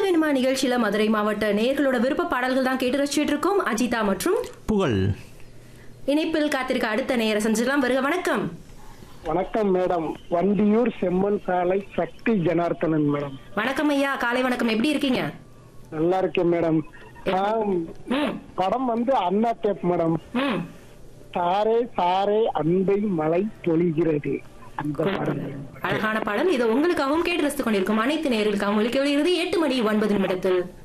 வேணுமா நிகழ்ச்சியில மதுரை மாவட்ட நேயர்களோட விருப்ப பாடல்கள் தான் கேட்டு ரசிச்சுட்டு இருக்கோம் அஜிதா மற்றும் புகழ் இணைப்பில் காத்திருக்க அடுத்த நேர செஞ்சிடலாம் வருக வணக்கம் வணக்கம் மேடம் வண்டியூர் செம்மன் சாலை சக்தி ஜனார்த்தனன் மேடம் வணக்கம் ஐயா காலை வணக்கம் எப்படி இருக்கீங்க நல்லா இருக்கேன் மேடம் ஆம், ம் படம் வந்து அண்ணா டேப் மேடம் ம் சாரே சாரே அன்பை மழை பொழிகிறது அந்த படம் மேடம். அழகான பாடல் இது உங்களுக்காகவும் கேட்டு ரசித்துக் கொண்டிருக்கும் அனைத்து நேர்களுக்காகவும் ஒலிக்க வருகிறது எட்டு மணி ஒன்பது நிமிடத்தில்